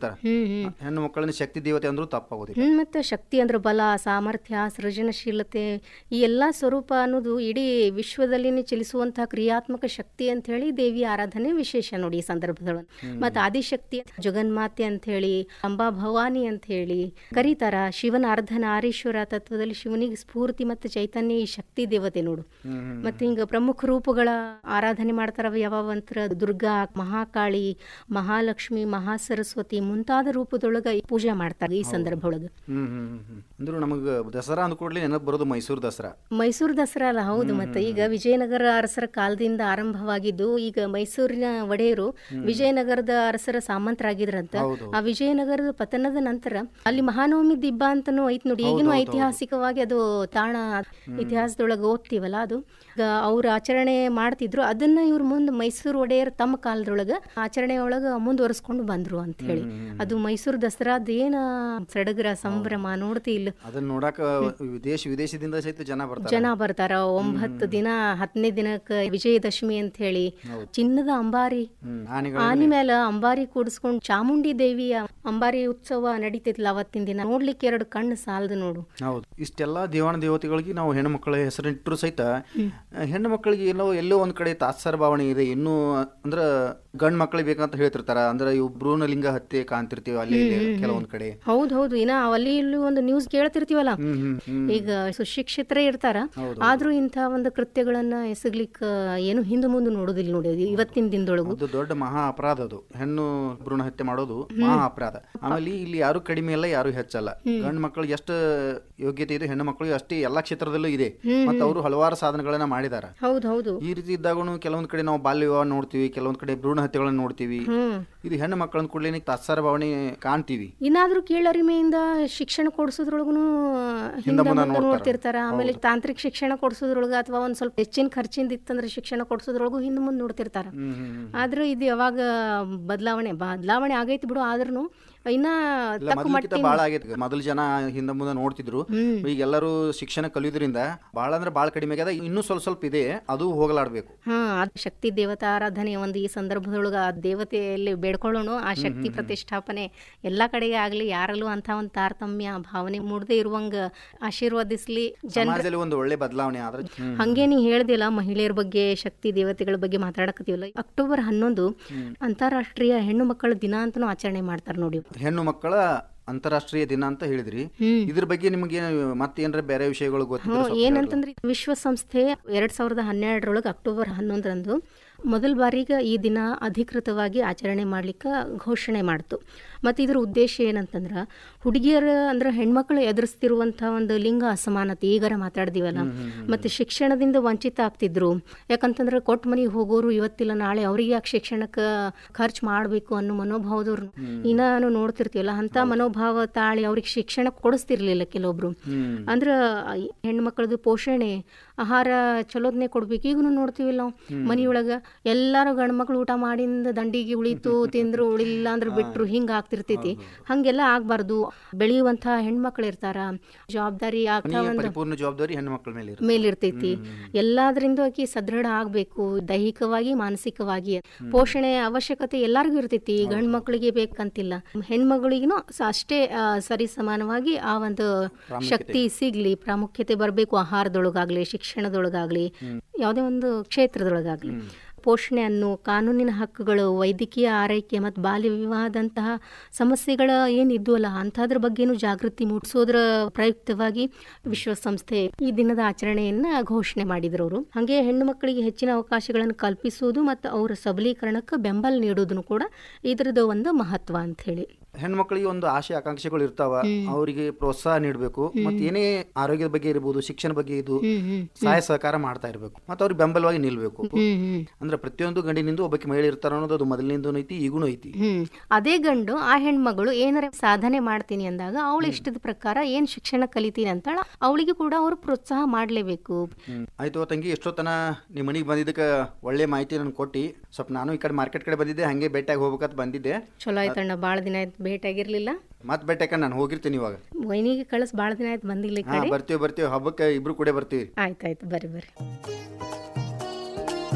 ಇಟ್ಟಿರ್ತಾರೆ ಹ್ಮ್ ಹ್ಮ್ ಹೆಣ್ಣು ಮಕ್ಕಳನ್ನ ಶಕ್ತಿ ದೇವತೆ ಅಂದ್ರೂ ತಪ್ಪಾಗೋದಿಲ್ಲ ಹ್ಮ್ ಮತ್ತೆ ಶಕ್ತಿ ಅಂದ್ರೆ ಬಲ ಸಾಮರ್ಥ್ಯ ಸೃಜನಶೀಲತೆ ಈ ಎಲ್ಲಾ ಸ್ವರೂಪ ಅನ್ನೋದು ಇಡೀ ವಿಶ್ವದಲ್ಲಿನೇ ಚಲಿಸುವಂತಹ ಕ್ರಿಯಾತ್ಮಕ ಶಕ್ತಿ ಅಂತ ಹೇಳಿ ದೇವಿ ಆರಾಧನೆ ವಿಶೇಷ ನೋಡಿ ಈ ಸಂದರ್ಭದೊಳಗೆ ಮತ್ತೆ ಆದಿಶಕ್ತಿ ಜಗನ್ಮಾತೆ ಅಂತ ಹೇಳಿ ಅಂಬಾ ಭವಾನಿ ಅಂತ ಹೇಳಿ ಕರೀತಾರ ಶಿವನ ಅರ್ಧನಾರೀಶ್ವರ ತತ್ವದಲ್ಲಿ ಶಿವನಿಗೆ ಸ್ಫೂರ್ತಿ ಮತ್ತು ಚೈತನ್ಯ ಈ ಶಕ್ತಿ ದೇವತೆ ನೋಡು ಮತ್ತೆ ಹಿಂಗ ಪ್ರಮುಖ ರೂಪಗಳ ಆರಾಧನೆ ಮಾಡ್ತಾರ ಯಾವ ಅಂತರ ದುರ್ಗಾ ಮಹಾಕಾಳಿ ಮಹಾಲಕ್ಷ್ಮಿ ಮಹಾಸರಸ್ವತಿ ಮುಂತಾದ ರೂಪದೊಳಗ ಈ ಪೂಜೆ ಮಾಡ್ತಾರೆ ಈ ಸಂದರ್ಭ ಒಳಗ ಹ್ಮ್ ಹ್ಮ್ ಹ್ಮ್, ಹ್ಮ್ ಅಂದ್ರೂ ನಮಗೆ ದಸರಾ ಅಂದ ಕೂಡಲೇ ನೆನಪು ಬರೋದು ಮೈಸೂರು ದಸರಾ ಮೈಸೂರು ದಸರಾ ಅಲ್ಲ ಹೌದು ಮತ್ತೆ ಈಗ ವಿಜಯನಗರ ಅರಸರ ಕಾಲದಿಂದ ಆರಂಭವಾಗಿದ್ದು ಈಗ ಮೈಸೂರಿನ ಒಡೆಯರು ವಿಜಯನಗರದ ಅರಸರ ಸಾಮಂತರಾಗಿದ್ರಂತ ಹೌದು. ಆ ವಿಜಯನಗರದ ಪತನದ ನಂತರ ಅಲ್ಲಿ ಮಹಾನವಮಿ ದಿಬ್ಬ ಅಂತಾನು ಐತ್ ನೋಡಿ ಈಗಿನೂ ಐತಿಹಾಸಿಕವಾಗಿ ಅದು ತಾಣ ಇತಿಹಾಸದೊಳಗೆ ಓದ್ತೀವಲ್ಲ ಅದು ಈಗ ಅವ್ರು ಆಚರಣೆ ಮಾಡ್ತಿದ್ರು ಅದನ್ನ ಇವ್ರು ಮುಂದೆ ಮೈಸೂರು ಒಡೆಯರ್ ತಮ್ಮ ಕಾಲದೊಳಗ ಆಚರಣೆ ಒಳಗ ಮುಂದುವರಿಸ್ಕೊಂಡು ಬಂದ್ರು ಅಂತ ಹೇಳಿ ಅದು ಮೈಸೂರು ದಸರಾದ ಏನ ಸಡಗರ ಸಂಭ್ರಮ ನೋಡ್ತಿ ಇಲ್ಲ ಅದನ್ನ ನೋಡಾಕ ವಿದೇಶ ವಿದೇಶದಿಂದ ಸಹಿತ ಜನ ಬರ್ತಾರೆ ಜನ ಬರ್ತಾರ ಒಂಬತ್ತು ದಿನ ಹತ್ತನೇ ದಿನಕ್ಕೆ ವಿಜಯದಶಮಿ ಅಂತ ಹೇಳಿ ಚಿನ್ನದ ಅಂಬಾರಿ ಹ್ಮ್ ಆನೆಗಳು ಆನಿ ಮೇಲೆ ಅಂಬಾರಿ ಕೂಡಿಸ್ಕೊಂಡು ಚಾಮುಂಡಿ ದೇವಿಯ ಅಂಬಾರಿ ಉತ್ಸವ ನಡೀತಿದ್ಲ ಅವತ್ತಿನ ದಿನ ನೋಡ್ಲಿಕ್ಕೆ ಎರಡು ಕಣ್ಣು ಸಾಲದು ನೋಡು ಹೌದು ಇಷ್ಟೆಲ್ಲ ದೇವಾನ ದೇವತೆಗಳಿಗೆ ನಾವು ಹೆಣ್ಣು ಮಕ್ಕಳ ಹೆಸರಿಟ್ಟರು ಸಹಿತ ಹೆಣ್ಣು ಮಕ್ಕಳಿಗೆ ಎಲ್ಲೋ ಎಲ್ಲೋ ಒಂದ್ ಕಡೆ ತಾತ್ಸಾರ ಭಾವನೆ ಇದೆ ಇನ್ನೂ ಅಂದ್ರ ಗಂಡ್ ಮಕ್ಕಳಿಗೆ ಬೇಕಂತ ಹೇಳ್ತಿರ್ತಾರ ಅಂದ್ರೆ ಇವು ಭ್ರೂಣಲಿಂಗ ಹತ್ಯೆ ಕಾಣ್ತಿರ್ತೀವಿ ಅಲ್ಲಿ ಇಲ್ಲಿ ಕೆಲವೊಂದ್ ಕಡೆ ಹೌದು ಹೌದು ಇನ್ನ ಅಲ್ಲಿ ಇಲ್ಲಿ ಒಂದು ನ್ಯೂಸ್ ಕೇಳ್ತಿರ್ತೀವಲ್ಲ ಹ್ಮ್ ಹ್ಮ್ ಹ್ಮ್ ಈಗ ಸುಶಿಕ್ಷಿತರೇ ಇರ್ತಾರ ಹೌದು. ಆದ್ರೂ ಇಂಥ ಒಂದು ಕೃತ್ಯಗಳನ್ನ ಎಸಗ್ಲಿಕ್ಕ ಏನು ಹಿಂದೆ ಮುಂದೆ ನೋಡೋದಿಲ್ಲ ನೋಡಿ ಅದು ಇವತ್ತಿನ ದಿನದೊಳಗು ಅದು ದೊಡ್ಡ ಮಹಾ ಅಪರಾಧ ಅದು ಹೆಣ್ಣು ಭ್ರೂಣ ಹತ್ಯೆ ಮಾಡೋದು ಮಹಾ ಅಪರಾಧ ಆಮೇಲೆ ಇಲ್ಲಿ ಯಾರು ಕಡಿಮೆ ಅಲ್ಲ ಯಾರು ಹೆಚ್ಚಲ್ಲ ಗಂಡು ಮಕ್ಕಳಿಗೆ ಎಷ್ಟು ಯೋಗ್ಯತೆ ಇದೆ ಹೆಣ್ಣು ಮಕ್ಕಳಿಗೆ ಅಷ್ಟೇ ಎಲ್ಲಾ ಕ್ಷೇತ್ರದಲ್ಲೂ ಇದೆ ಮತ್ತೆ ಅವರು ಹಲವಾರು ಸಾಧನೆಗಳನ್ನ ಮಾಡಿದಾರ ಹೌದು ಹೌದು ಈ ರೀತಿ ಇದ್ದಾಗೂ ಕೆಲವೊಂದ್ ಕಡೆ ನಾವು ಬಾಲ್ಯ ವಿವಾಹ ನೋಡ್ತೀವಿ ಕೆಲವೊಂದ್ ಕಡೆ ಭ್ರೂಣ ಹತ್ಯೆಗಳನ್ನ ನೋಡ್ತೀವಿ ಹ್ಮ್ ಇದು ಹೆಣ್ಣು ಮಕ್ಕಳನ್ನ ಕೂಡಲೇ ತಾತ್ಸಾರ ಭಾವನೆ ಕಾಣ್ತೀವಿ ಇನ್ನಾದ್ರೂ ಕೀಳರಿಮೆಯಿಂದ ಶಿಕ್ಷಣ ಕೊಡಿಸೋದ್ರೊಳಗೂ ಹಿಂದೆ ಮುಂದೆ ನೋಡ್ತಿರ್ತಾರ ಆಮೇಲೆ ತಾಂತ್ರಿಕ ಶಿಕ್ಷಣ ಕೊಡಿಸೋದ್ರೊಳಗ ಅಥವಾ ಒಂದ್ ಸ್ವಲ್ಪ ಹೆಚ್ಚಿನ ಖರ್ಚಿಂದ ಇತ್ತಂದ್ರೆ ಶಿಕ್ಷಣ ಕೊಡಿಸೋದ್ರೊಳಗೂ ಹಿಂದೆ ಮುಂದೆ ನೋಡ್ತಿರ್ತಾರ ಹ್ಮ್ ಹ್ಮ್ ಹ್ಮ್. ಆದ್ರೂ ಇದು ಯಾವಾಗ ಬದಲಾವಣೆ ಬದಲಾವಣೆ ಆಗೈತಿ ಬಿಡು ಆದ್ರೂ ಇನ್ನ ಇಲ್ಲ ತಕ್ಕ ಮೊದಲಿಗಿಂತ ಮಟ್ಟಿನ ಬಾಳ ಆಗೈತಿ ಮೊದಲು ಜನ ಹಿಂದೆ ಮುಂದೆ ನೋಡ್ತಿದ್ರು ಈಗ ಎಲ್ಲರೂ ಶಿಕ್ಷಣ ಕಲಿಯೋದ್ರಿಂದ ಬಾಳ ಅಂದ್ರೆ ಬಾಳ ಕಡಿಮೆ ಆಗ್ಯದ ಇನ್ನೂ ಸ್ವಲ್ಪ ಸ್ವಲ್ಪ ಇದೆ ಅದು ಹೋಗಲಾಡ್ಬೇಕು ಹಾ ಅದ್ ಶಕ್ತಿ ದೇವತಾ ಆರಾಧನೆ ಒಂದು ಈ ಸಂದರ್ಭದೊಳಗ ಆ ದೇವತೆಯಲ್ಲಿ ಬೇಡ್ಕೊಳ್ಳೋಣ ಆ ಶಕ್ತಿ ಪ್ರತಿಷ್ಠಾಪನೆ ಎಲ್ಲಾ ಕಡೆಗೆ ಆಗ್ಲಿ ಯಾರಲ್ಲೂ ಅಂತ ಒಂದು ತಾರತಮ್ಯ ಭಾವನೆ ಮೂಡದೆ ಇರುವಂಗ ಆಶೀರ್ವದಿಸ್ಲಿ ಜನ ಸಮಾಜದಲ್ಲಿ ಒಂದು ಒಳ್ಳೆ ಬದಲಾವಣೆ ಆದ್ರೆ ಹ್ಮ್. ಹಂಗೆ ನೀ ಹೇಳ್ದಿಲ್ಲ ಮಹಿಳೆಯರ ಬಗ್ಗೆ ಶಕ್ತಿ ದೇವತೆಗಳ ಬಗ್ಗೆ ಮಾತಾಡಕತ್ತೀವಲ್ಲ ಅಕ್ಟೋಬರ್ ಹನ್ನೊಂದು ಅಂತಾರಾಷ್ಟ್ರೀಯ ಹೆಣ್ಣು ಮಕ್ಕಳ ದಿನ ಅಂತಾನು ಆಚರಣೆ ಮಾಡ್ತಾರ ನೋಡಿ ಹೆಣ್ಣು ಮಕ್ಕಳ ಅಂತಾರಾಷ್ಟ್ರೀಯ ದಿನ ಅಂತ ಹೇಳಿದ್ರಿ ಹ್ಮ್. ಇದ್ರ ಬಗ್ಗೆ ನಿಮಗೆ ಮತ್ತೇನ್ರ ಬೇರೆ ವಿಷಯಗಳು ಗೊತ್ತಿದ್ರೆ ಹ್ಮ್, ಸ್ವಲ್ಪ ಹೇಳ್ರಿ. ಏನಂತಂದ್ರೆ ವಿಶ್ವಸಂಸ್ಥೆ ಎರಡ್ ಸಾವಿರದ ಹನ್ನೆರಡರೊಳಗೆ ಅಕ್ಟೋಬರ್ ಹನ್ನೊಂದರಂದು ಮೊದಲ ಬಾರಿಗೆ ಈ ದಿನ ಅಧಿಕೃತವಾಗಿ ಆಚರಣೆ ಮಾಡ್ಲಿಕ್ಕೆ ಘೋಷಣೆ ಮಾಡ್ತು ಮತ್ತು ಇದ್ರ ಉದ್ದೇಶ ಏನಂತಂದ್ರೆ ಹುಡುಗಿಯರ ಅಂದ್ರೆ ಹೆಣ್ಮಕ್ಳು ಎದುರಿಸ್ತಿರುವಂಥ ಒಂದು ಲಿಂಗ ಅಸಮಾನತೆ ಈಗಾರ ಮಾತಾಡ್ದಿವಲ್ಲ ಮತ್ತು ಶಿಕ್ಷಣದಿಂದ ವಂಚಿತ ಆಗ್ತಿದ್ರು ಯಾಕಂತಂದ್ರೆ ಕೊಟ್ಟ ಮನೆಗೆ ಹೋಗೋರು ಇವತ್ತಿಲ್ಲ ನಾಳೆ ಅವ್ರಿಗೆ ಯಾಕೆ ಶಿಕ್ಷಣಕ್ಕೆ ಖರ್ಚು ಮಾಡಬೇಕು ಅನ್ನೋ ಮನೋಭಾವದವ್ರು ಇನ್ನಾನು ನೋಡ್ತಿರ್ತೀವಲ್ಲ ಅಂತ ಮನೋಭಾವ ತಾಳಿ ಅವ್ರಿಗೆ ಶಿಕ್ಷಣ ಕೊಡಿಸ್ತಿರ್ಲಿಲ್ಲ ಕೆಲವೊಬ್ರು ಹ್ಮ್ ಅಂದ್ರ ಹೆಣ್ಮಕ್ಳದು ಪೋಷಣೆ ಆಹಾರ ಚಲೋದ್ನೆ ಕೊಡ್ಬೇಕು ಈಗನು ನೋಡ್ತೀವಿ ನಾವು ಮನಿಯೊಳಗ ಎಲ್ಲಾರು ಗಂಡ್ ಮಕ್ಳು ಊಟ ಮಾಡಿಂದ ದಂಡಿಗೆ ಉಳಿತು ತಿಂದ್ರು ಉಳಿಲಿಲ್ಲ ಅಂದ್ರೆ ಬಿಟ್ರು ಹಿಂಗ ಆಗ್ತಿರ್ತೈತಿ ಹಂಗೆಲ್ಲ ಆಗ್ಬಾರ್ದು ಬೆಳೆಯುವಂತ ಹೆಣ್ಮಕ್ಳು ಇರ್ತಾರ ಜವಾಬ್ದಾರಿ ಆಗ್ತಾ ಮನೆಯ ಒಂದು ಪರಿಪೂರ್ಣ ಜವಾಬ್ದಾರಿ ಹೆಣ್ಣು ಮಕ್ಕಳ ಮೇಲೆ ಇರುತ್ತೆ ಮೇಲಿರ್ತೈತಿ ಎಲ್ಲಾದ್ರಿಂದ ಆಕಿ ಸದೃಢ ಆಗ್ಬೇಕು ದೈಹಿಕವಾಗಿ ಮಾನಸಿಕವಾಗಿ ಪೋಷಣೆ ಅವಶ್ಯಕತೆ ಎಲ್ಲರಿಗೂ ಇರ್ತೈತಿ ಗಂಡ್ ಮಕ್ಳಿಗೆ ಬೇಕಂತಿಲ್ಲ ಹೆಣ್ಮಗಳಿಗೂ ಅಷ್ಟೇ ಆ, ಸರಿ ಸಮಾನವಾಗಿ ಆ ಒಂದು ಶಕ್ತಿ ಸಿಗ್ಲಿ ಪ್ರಾಮುಖ್ಯತೆ ಬರಬೇಕು ಆಹಾರದೊಳಗಾಗ್ಲಿ ಶಿಕ್ಷಣದೊಳಗಾಗ್ಲಿ ಯಾವುದೇ ಒಂದು ಕ್ಷೇತ್ರದೊಳಗಾಗ್ಲಿ ಪೋಷಣೆ ಅನ್ನು ಕಾನೂನಿನ ಹಕ್ಕುಗಳು ವೈದ್ಯಕೀಯ ಆರೈಕೆ ಮತ್ತು ಬಾಲ್ಯ ವಿವಾಹದಂತಹ ಸಮಸ್ಯೆಗಳ ಏನಿದ್ವಲ್ಲ ಅಂಥದ್ರ ಬಗ್ಗೆನೂ ಜಾಗೃತಿ ಮೂಡಿಸೋದ್ರ ಪ್ರಯುಕ್ತವಾಗಿ ವಿಶ್ವಸಂಸ್ಥೆ ಈ ದಿನದ ಆಚರಣೆಯನ್ನ ಘೋಷಣೆ ಮಾಡಿದ್ರು ಅವರು ಹಾಗೆ ಹೆಣ್ಣು ಮಕ್ಕಳಿಗೆ ಹೆಚ್ಚಿನ ಅವಕಾಶಗಳನ್ನು ಕಲ್ಪಿಸುವುದು ಮತ್ತು ಅವರ ಸಬಲೀಕರಣಕ್ಕೆ ಬೆಂಬಲ ನೀಡೋದನ್ನು ಕೂಡ ಇದರದ ಒಂದು ಮಹತ್ವ ಅಂತ ಹೇಳಿ ಹೆಣ್ಮಕ್ಳಿಗೆ ಒಂದು ಆಶೆ ಆಕಾಂಕ್ಷೆಗಳು ಇರ್ತಾವ ಅವರಿಗೆ ಪ್ರೋತ್ಸಾಹ ನೀಡಬೇಕು ಮತ್ತೆ ಏನೇ ಆರೋಗ್ಯದ ಬಗ್ಗೆ ಇರ್ಬೋದು ಶಿಕ್ಷಣ ಬಗ್ಗೆ ಇದು ಸಹಾಯ ಸಹಕಾರ ಮಾಡ್ತಾ ಇರಬೇಕು ಮತ್ತೆ ಅವ್ರಿಗೆ ಬೆಂಬಲವಾಗಿ ನಿಲ್ಬೇಕು ಅಂದ್ರೆ ಪ್ರತಿಯೊಂದು ಗಂಡಿನಿಂದ ಒಬ್ಬಕ್ಕೆ ಮಹಿಳೆ ಇರ್ತಾರ ಅನ್ನೋದು ಅದು ಮೊದಲಿನಿಂದ ಐತಿ ಈಗೂ ಐತಿ ಹ್ಮ್ ಅದೇ ಗಂಡು ಆ ಹೆಣ್ಮಗಳು ಏನಾರ ಸಾಧನೆ ಮಾಡ್ತೀನಿ ಅಂದಾಗ ಅವಳ ಇಷ್ಟದ ಪ್ರಕಾರ ಏನ್ ಶಿಕ್ಷಣ ಕಲಿತೀನಿ ಅಂತಾಳ ಅವಳಿಗೆ ಕೂಡ ಅವರು ಪ್ರೋತ್ಸಾಹ ಮಾಡ್ಲೇಬೇಕು ಹ್ಮ್. ಆಯ್ತು ತಂಗಿ ಎಷ್ಟೊತ್ತನ ನಿಮ್ಮ ಮನೆಗೆ ಬಂದಿದ್ದಕ್ಕೆ ಒಳ್ಳೆ ಮಾಹಿತಿ ನನ್ಗೆ ಕೊಟ್ಟು ಸ್ವಲ್ಪ ನಾನು ಈ ಕಡೆ ಮಾರ್ಕೆಟ್ ಕಡೆ ಬಂದಿದ್ದೆ ಹಂಗೆ ಭೇಟಿಯಾಗಿ ಹೋಗ್ಬೇಕಂತ ಬಂದಿದ್ದೆ ಚಲೋ ಆಯ್ತಣ್ಣ ಭಾಳ ದಿನ ಆಯ್ತು ಭೇಟಿ ಆಗಿರ್ಲಿಲ್ಲ ಮತ್ತೆ ಭೇಟಿಯಾಕ ನಾನು ಹೋಗಿರ್ತೀನಿ ಇವಾಗ ವೈನಿಗೆ ಕಳಿಸ್ ಭಾಳ ದಿನ ಆಯ್ತು ಬಂದಿಲ್ಲ ಈ ಹಾ ಕಡೆ ಬರ್ತೀವಿ ಬರ್ತೀವಿ ಹಬ್ಬಕ್ಕೆ ಇಬ್ರು ಕೂಡ ಬರ್ತೀವಿ ಆಯ್ತಾಯ್ತು ಬರ್ರಿ ಬರ್ರಿ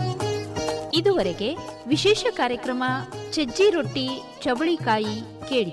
ಇದುವರೆಗೆ ವಿಶೇಷ ಕಾರ್ಯಕ್ರಮ ಸಜ್ಜಿ ರೊಟ್ಟಿ ಚವಳಿಕಾಯಿ ಕೇಳಿ